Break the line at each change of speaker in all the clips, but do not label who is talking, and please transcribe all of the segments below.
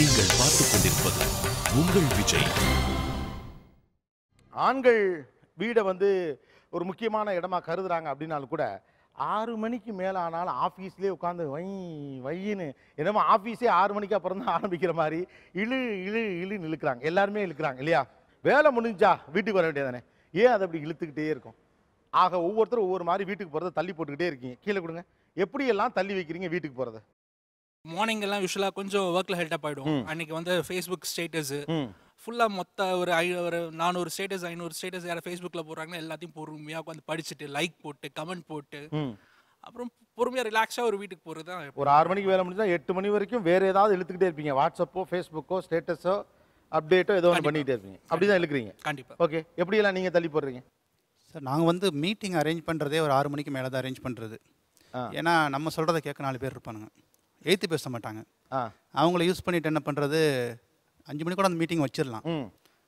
நீங்கள் பார்த்துக் கொண்டிருப்பது உங்கள் விஜய்
ஆண்கள் வீடை வந்து ஒரு முக்கியமான இடமா கருதுறாங்க அப்படின்னாலும் கூட ஆறு மணிக்கு மேலே ஆனாலும் ஆஃபீஸ்லேயே உட்காந்து வை வையின்னு என்னமோ ஆஃபீஸே ஆறு மணிக்கு அப்புறம் தான் ஆரம்பிக்கிற மாதிரி இழு இழு இழுன்னு இழுக்கிறாங்க எல்லாருமே இழுக்கிறாங்க இல்லையா வேலை முடிஞ்சா வீட்டுக்கு வர வேண்டியதானே ஏன் அதை அப்படி இழுத்துக்கிட்டே இருக்கும் ஆக ஒவ்வொருத்தரும் ஒவ்வொரு மாதிரி வீட்டுக்கு போகிறத தள்ளி போட்டுக்கிட்டே இருக்கீங்க கீழே கொடுங்க எப்படியெல்லாம் தள்ளி வைக்கிறீங்க வீட்டுக்கு போகிறத
மார்னிங் எல்லாம் யூஸ்வலாக கொஞ்சம் ஒர்க்கில் ஹெல்டப் ஆகிடும்
ம்.
அன்னைக்கு வந்து ஃபேஸ்புக் ஸ்டேட்டஸு
ம்
ஃபுல்லாக மொத்த ஒரு ஐ ஒரு நானூறு ஸ்டேட்டஸ் ஐநூறு ஸ்டேட்டஸ் யாரும் ஃபேஸ்புக்கில் போடுறாங்கன்னா எல்லாத்தையும் பொறுமையாக உட்காந்து படிச்சுட்டு லைக் போட்டு கமெண்ட் போட்டு
ம்
அப்புறம் பொறுமையாக ரிலாக்ஸாக ஒரு வீட்டுக்கு போகிறது தான்
ஒரு ஆறு மணிக்கு வேலை முடிஞ்சா எட்டு மணி வரைக்கும் வேற ஏதாவது இழுத்துக்கிட்டே இருப்பீங்க வாட்ஸ்அப்போ ஃபேஸ்புக்கோ ஸ்டேட்டஸோ அப்டேட்டோ ஏதோ ஒன்று
கண்டிப்பா.
பண்ணிக்கிட்டே இருப்பீங்க அப்படிதான் இழுக்கிறீங்க
கண்டிப்பாக
ஓகே எப்படியெல்லாம் நீங்கள் தள்ளி போடுறீங்க
சார் நாங்கள் வந்து மீட்டிங் அரேஞ்ச் பண்ணுறதே ஒரு ஆறு மணிக்கு மேலே தான் அரேஞ்ச் பண்ணுறது
ஆ.
ஏன்னா நம்ம சொல்கிறத கேட்க நாலு பேர் இருப்பானுங்க எய்த்து பேச மாட்டாங்க
ஆ
அவங்கள யூஸ் பண்ணிட்டு என்ன பண்ணுறது அஞ்சு மணி கூட அந்த மீட்டிங் வச்சிடலாம்
ம்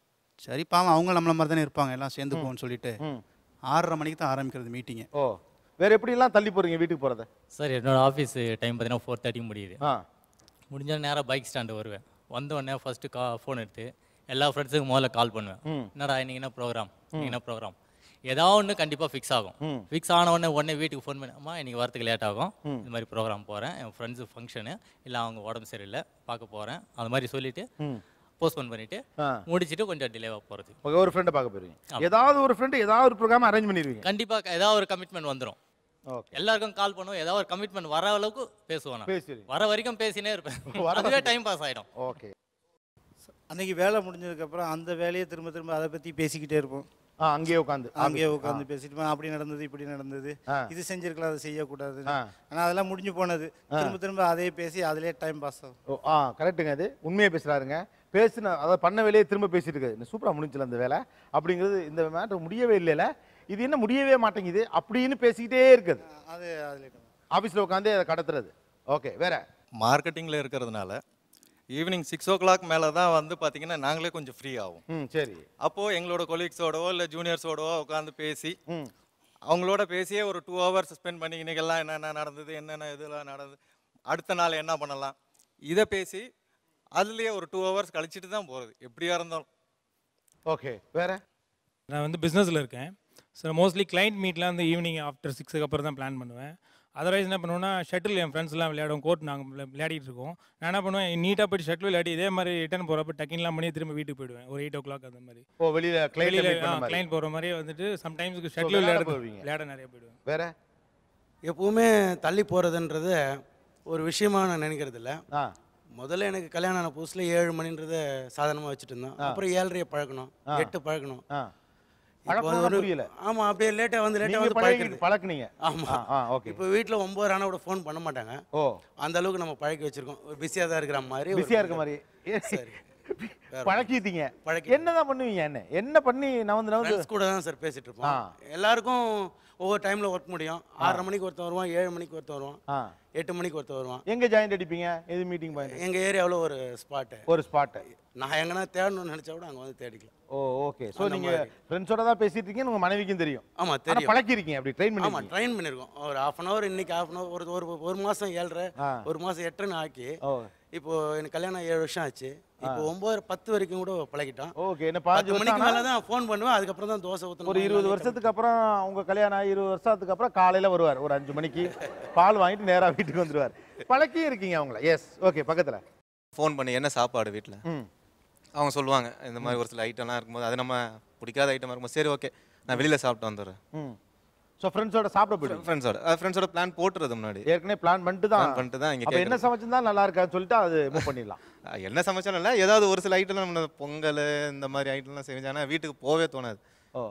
சரி பாவம் அவங்க நம்மள மாதிரி தானே இருப்பாங்க எல்லாம் சேர்ந்து போவோம்னு சொல்லிட்டு
ம்
ஆறரை மணிக்கு தான் ஆரம்பிக்கிறது மீட்டிங்கு
ஓ வேற எப்படியெல்லாம் தள்ளி போடுறீங்க வீட்டுக்கு போகிறத
சார் என்னோட ஆஃபீஸ் டைம் பார்த்தீங்கன்னா ஃபோர் தேர்ட்டி முடியுது
ஆ
முடிஞ்ச நேராக பைக் ஸ்டாண்டு வருவேன் வந்த உடனே ஃபஸ்ட்டு கா ஃபோன் எடுத்து எல்லா ஃப்ரெண்ட்ஸுக்கும் முதல்ல கால் பண்ணுவேன்
ம்.
என்னடா இன்னைக்கு என்ன ப்ரோக்ராம் இன்னைக்கு என்ன ப்ரோக்ராம் ஏதாவது ஒன்று கண்டிப்பாக ஃபிக்ஸ் ஆகும்
ம்.
ஃபிக்ஸ் ஆன உடனே உடனே வீட்டுக்கு ஃபோன் பண்ணி அம்மா இன்னைக்கு வரதுக்கு லேட் ஆகும் இந்த மாதிரி ப்ரோக்ராம் போகிறேன் என் ஃப்ரெண்ட்ஸு ஃபங்க்ஷனு இல்லை அவங்க உடம்பு சரியில்லை பார்க்க போகிறேன் அது மாதிரி சொல்லிவிட்டு
ம்
போஸ்ட்போன் பண்ணிவிட்டு
ஆ
முடிச்சுட்டு கொஞ்சம் டிலேவாக போகிறது
ஓகே ஒரு ஃப்ரெண்டை பார்க்க போயிருவீங்க ஏதாவது ஒரு ஃப்ரெண்டு ஏதாவது ஒரு ப்ரோக்ராம் அரேஞ்ச் பண்ணிடுவீங்க
கண்டிப்பாக ஏதாவது ஒரு கமிட்மெண்ட் வந்துடும்
ஓகே
எல்லாருக்கும் கால் பண்ணுவோம் ஏதாவது ஒரு கமிட்மெண்ட் வர அளவுக்கு பேசுவேன் நான்
பேசுறீங்க
வர வரைக்கும் பேசினே இருப்பேன்
வர
அதுவே டைம் பாஸ் ஆகிடும்
ஓகே
அன்னைக்கு வேலை முடிஞ்சதுக்கப்புறம் அந்த வேலையை திரும்ப திரும்ப அதை பற்றி பேசிக்கிட்டே இருப்போம்
ஆ அங்கேயே உட்காந்து
அங்கேயே உட்காந்து பேசிட்டு இருப்போம். அப்படி நடந்தது இப்படி நடந்தது
ஆ.
இது செஞ்சிருக்கலாம் அதை செய்யக்கூடாது
ஆ.
ஆனால் அதெல்லாம் முடிஞ்சு போனது திரும்ப திரும்ப அதே பேசி அதிலே டைம் பாஸ் ஆகும்
ஓ ஆ கரெக்ட்டுங்க அது உண்மையை பேசுகிறாருங்க பேசுன அதை பண்ண வேலையை திரும்ப பேசிட்டு இருக்காது சூப்பராக முடிஞ்சல அந்த வேலை அப்படிங்கிறது இந்த மேட்ரு முடியவே இல்லைல்ல இது என்ன முடியவே மாட்டேங்குது அப்படின்னு பேசிக்கிட்டே இருக்குது
அது அதிலே
ஆஃபீஸில் உட்காந்து அதை கடத்துறது ஓகே வேற
மார்க்கெட்டிங்கில் இருக்கிறதுனால ஈவினிங் சிக்ஸ் ஓ கிளாக் மேலே தான் வந்து பார்த்தீங்கன்னா நாங்களே கொஞ்சம் ஃப்ரீ ஆகும்
ம் சரி
அப்போது எங்களோட கொலீக்ஸோடவோ இல்லை ஜூனியர்ஸோடவோ உட்காந்து பேசி
ம்
அவங்களோட பேசியே ஒரு டூ ஹவர்ஸ் ஸ்பெண்ட் பண்ணி இன்னைக்கெல்லாம் என்னென்ன நடந்தது என்னென்ன இதெல்லாம் நடந்தது அடுத்த நாள் என்ன பண்ணலாம் இதை பேசி அதுலேயே ஒரு டூ ஹவர்ஸ் கழிச்சிட்டு தான் போகிறது எப்படியா இருந்தாலும்
ஓகே வேற
நான் வந்து பிஸ்னஸில் இருக்கேன் ஸோ மோஸ்ட்லி கிளைண்ட் மீட்லாம் வந்து ஈவினிங் ஆஃப்டர் சிக்ஸுக்கு அப்புறம் தான் பிளான் பண்ணுவேன் அதர்வைஸ் என்ன பண்ணுவேன்னா ஷட்டில் என் ஃப்ரெண்ட்ஸ்லாம் விளையாடும் கோர்ட் நாங்கள் விளையாடிட்டு இருக்கோம் நான் என்ன பண்ணுவேன் நீட்டாக போயிட்டு ஷட்டில் விளையாடி இதே மாதிரி ரிட்டர்ன் போகிறப்ப டக்கின்லாம் பண்ணி திரும்ப வீட்டுக்கு போயிடுவேன் ஒரு எயிட் ஓ கிளாக் அந்த மாதிரி
ஓ வெளியில்
வெளியில்
கிளைண்ட்
கிளைண்ட் போகிற மாதிரி வந்துட்டு சம்டைம்ஸ்க்கு
So,
ஷட்டில்
விளையாட
விளையாட
போவீங்க.
விளையாட நிறைய போயிடுவேன்
வேற
எப்பவுமே தள்ளி போகிறதுன்றது ஒரு விஷயமா நான் நினைக்கிறது இல்லை
ஆ
முதல்ல எனக்கு கல்யாணம் ஆன புதுசில் ஏழு மணின்றத சாதாரணமாக வச்சுட்டு இருந்தோம் அப்புறம் ஏழரையை பழக்கணும்
ஆ.
எட்டு பழக்கணும்
ஆ
இப்போ
பழக்கம்னா
ஒரு
புரியல
ஆமாம் அப்படியே லேட்டாக வந்து லேட்டாக
நீங்க
வந்து
பழகி
பழக்கிறது
பழக்குனீங்க
ஆமா.
ஆ, ஆ ஓகே
இப்போ வீட்டில் ஒம்பது ஆனா கூட ஃபோன் பண்ண மாட்டாங்க
ஓ
அந்த அளவுக்கு நம்ம பழக்கி வச்சிருக்கோம் பிஸியாக தான் இருக்கிற மாதிரி ஒரு-
பிஸியா இருக்க மாதிரி
சரி வேற
பழக்கிட்டீங்க
பழக்கி
என்னதான் பண்ணுவீங்க என்ன என்ன பண்ணி நான் வந்து நான் வந்து
ஃப்ரெண்ட்ஸ் கூட தான் சார் பேசிட்டு
ஆ.
இருப்போம் எல்லாருக்கும் ஒவ்வொரு டைமில் ஒர்க் முடியும் ஆறரை மணிக்கு ஒருத்தன் வருவான் ஏழு மணிக்கு ஒருத்தன் வருவான்
ஆ
எட்டு மணிக்கு ஒருத்தன் வருவான்
எங்க ஜாயிண்ட் அடிப்பீங்க எது மீட்டிங் பாயிண்ட்
எங்கள் ஏரியாவில் ஒரு ஸ்பாட்டு
ஒரு ஸ்பாட்
நான் எங்கன்னா தேடணும்னு நினச்சா கூட அங்கே வந்து தேடிக்கலாம்
ஓ ஓகே ஸோ
அந்த
நீங்க
மாதிரி.
ஃப்ரெண்ட்ஸோட தான் பேசிட்டு இருக்கீங்க உங்க மனைவிக்கும் தெரியும்
ஆமாம்
ஆனா
தெரியும்
பழக்கிருக்கீங்க அப்படி ட்ரெயின்
ஆமாம்
பண்ணி
ட்ரெயின் பண்ணியிருக்கோம் ஒரு ஹாஃப் அன் ஹவர் இன்னைக்கு ஹாஃப் அன் ஹவர் ஒரு ஒரு ஒரு மாதம் ஏழரை
ஆ.
ஒரு மாதம் எட்டுன்னு ஆக்கி
ஓ
இப்போ எனக்கு கல்யாணம் ஏழு வருஷம் ஆச்சு இப்போ ஒம்பது பத்து வரைக்கும் கூட பழகிட்டான்
ஓகே என்ன பாஞ்சு
பத்து மணிக்கு
வருஷம்
மேலே தான் ஃபோன் பண்ணுவேன் அதுக்கப்புறம் தான் தோசை ஊற்றணும்
ஒரு இருபது வருஷத்துக்கு அப்புறம் உங்க கல்யாணம் ஆகி இருபது வருஷத்துக்கு அப்புறம் காலையில வருவார் ஒரு அஞ்சு மணிக்கு பால் வாங்கிட்டு நேரா வீட்டுக்கு வந்துருவார் பழக்கி இருக்கீங்க அவங்கள எஸ் ஓகே பக்கத்துல
ஃபோன் பண்ணி என்ன சாப்பாடு வீட்டில்
ம்
அவங்க சொல்லுவாங்க இந்த மாதிரி ஒரு சில ஐட்டம்லாம் இருக்கும்போது அது நம்ம பிடிக்காத ஐட்டமாக இருக்கும்போது சரி ஓகே நான் வெளியில் சாப்பிட்டு வந்துடுறேன்
ம் ஸோ ஃப்ரெண்ட்ஸோட சாப்பிட போயிடுங்க
ஃப்ரெண்ட்ஸோட ஃப்ரெண்ட்ஸோட பிளான் போட்டுறது முன்னாடி
ஏற்கனவே பிளான் பண்ணிட்டு தான்
Plan பண்ணிட்டு தான் இங்க
அப்ப என்ன
கேக்குறது.
சமைச்சிருந்தா நல்லா இருக்கான்னு சொல்லிட்டு அது மூவ் பண்ணிடலாம்
அஹ் என்ன சமைச்சாலும் இல்லை ஏதாவது ஒரு சில ஐட்டம்லாம் நம்ம பொங்கல் இந்த மாதிரி ஐட்டம்லாம் செஞ்சாங்கன்னா வீட்டுக்கு போகவே தோணாது
ஓ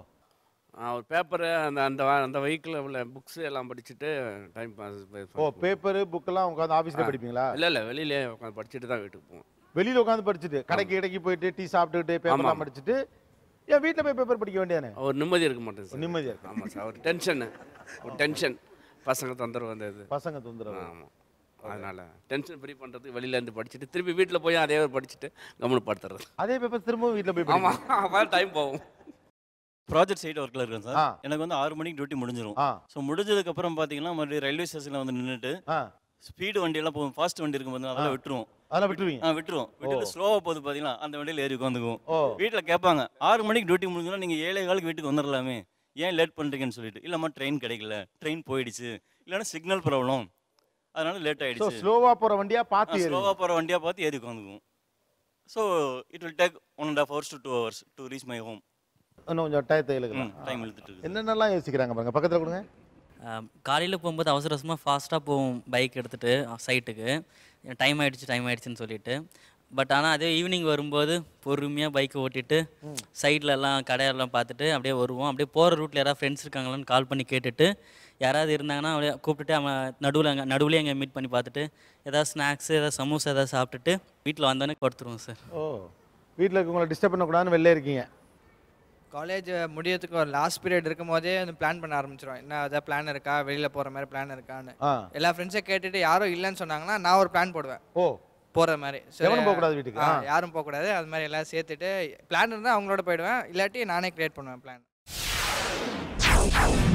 ஒரு பேப்பரு அந்த அந்த வா- அந்த வெஹிக்கிளில் உள்ள புக்ஸ் எல்லாம் படிச்சுட்டு டைம் பாஸ்
ஓ பேப்பரு புக்கெல்லாம் உட்காந்து ஆஃபீஸில் படிப்பீங்களா
இல்லை இல்லை வெளியிலே உட்காந்து படிச்சுட்டு தான் வீட்டுக்கு போவோம்
வெளியில உட்காந்து படிச்சுட்டு கடைக்கு கடைக்கு போயிட்டு டீ சாப்பிட்டுட்டு பேப்பர்லாம்
ஆமா.
படிச்சுட்டு ஏன் வீட்டில் போய் பேப்பர் படிக்க வேண்டியதானே
ஒரு நிம்மதி இருக்க மாட்டேன் சார்
நிம்மதியா இருக்கு.
ஆமாம் சார் ஒரு டென்ஷனு ஒரு டென்ஷன் பசங்க தொந்தரவு வந்தது
பசங்க தொந்தரவு
ஆமாம் அதனால் டென்ஷன் ஃப்ரீ பண்ணுறதுக்கு வெளியில இருந்து படிச்சுட்டு திருப்பி வீட்டில் போய் அதே படிச்சுட்டு கம்முன்னு படுத்துறது
அதே பேப்பர் திரும்பவும் வீட்டில் போய்
ஆமாம்
படிக்கணும்.
அப்போ டைம் போகும்
ப்ராஜெக்ட் சைட் ஒர்க்கில் இருக்கேன்
ஆ.
சார் எனக்கு வந்து ஆறு மணிக்கு டியூட்டி முடிஞ்சிடும்
ஆ
ஸோ முடிஞ்சதுக்கப்புறம் பார்த்தீங்கன்னா மறுபடியும் ரயில்வே ஸ்டேஷனில் வந்து நின்றுட்டு
ஆ
ஸ்பீடு வண்டியெல்லாம் போகும் ஃபாஸ்ட் வண்டி இருக்கும் போது அதெல்லாம்
ஆ.
விட்டுருவோம்
அதெல்லாம் விட்டுருவீங்க?
ஆ விட்டுருவோம் விட்டுட்டு
ஓ.
ஸ்லோவாக போகுது பார்த்தீங்களா அந்த வண்டியில் ஏறி உட்காந்துக்குவோம்
ஓ.
வீட்டில் கேட்பாங்க ஆறு மணிக்கு டியூட்டி முடிஞ்சுன்னா நீங்கள் ஏழே காலுக்கு வீட்டுக்கு வந்துடலாமே ஏன் லேட் பண்ணுறீங்கன்னு சொல்லிட்டு இல்லைம்மா ட்ரெயின் கிடைக்கல ட்ரெயின் போயிடுச்சு இல்லைன்னா சிக்னல் ப்ராப்ளம் அதனால லேட்
ஸோ
ஆயிடுச்சு
ஸ்லோவாக போகிற வண்டியாக பார்த்து ஏறுவீங்க.
ஸ்லோவாக போகிற வண்டியாக பார்த்து ஏறி உட்காந்துக்குவோம் so it will take one and half hours to two hours to reach my home
இன்னும் கொஞ்சம் டயத்தை இழுக்கலாம்
ம், time இழுத்துட்டு இருக்கு.
என்னென்னலாம் யோசிக்கிறாங்க பாருங்க பக்கத்தில் கொடுங்க
காலையில் போகும்போது அவசர அவசரமாக ஃபாஸ்ட்டாக போவோம் பைக் எடுத்துகிட்டு சைட்டுக்கு டைம் ஆயிடுச்சு டைம் ஆயிடுச்சுன்னு சொல்லிட்டு பட் ஆனால் அதே ஈவினிங் வரும்போது பொறுமையாக பைக்கை ஓட்டிட்டு சைடில் எல்லாம் கடையெல்லாம் பார்த்துட்டு அப்படியே வருவோம் அப்படியே போகிற ரூட்டில் யாராவது ஃப்ரெண்ட்ஸ் இருக்காங்களான்னு கால் பண்ணி கேட்டுட்டு யாராவது இருந்தாங்கன்னா அப்படியே கூப்பிட்டுட்டு அவன் நடுவில் அங்கே நடுவுலேயே அங்கே மீட் பண்ணி பார்த்துட்டு ஏதாவது ஸ்நாக்ஸ் ஏதாவது சமோசா ஏதாவது சாப்பிட்டுட்டு வீட்டில் வந்தோடனே கொடுத்துருவோம் சார்
ஓ வீட்டில் இருக்கவங்களை டிஸ்டர்ப் பண்ணக்கூடாதுன்னு வெளில இருக்கீங்க
காலேஜ் முடியறதுக்கு ஒரு லாஸ்ட் பீரியட் இருக்கும் போதே வந்து பிளான் பண்ண ஆரம்பிச்சிடும் என்ன ஏதாவது பிளான் இருக்கா வெளியில் போகிற மாதிரி பிளான் இருக்கான்னு
ஆ.
எல்லா ஃப்ரெண்ட்ஸை கேட்டுட்டு யாரும் இல்லைன்னு சொன்னாங்கன்னா நான் ஒரு பிளான் போடுவேன்
ஓ
போகிற மாதிரி
எவனும் போகக்கூடாது வீட்டுக்கு,
ஆ,
ஆ.
யாரும் போகக்கூடாது அது மாதிரி எல்லாம் சேர்த்துட்டு பிளான் இருந்தால் அவங்களோட போயிடுவேன் இல்லாட்டி நானே கிரியேட் பண்ணுவேன் பிளான்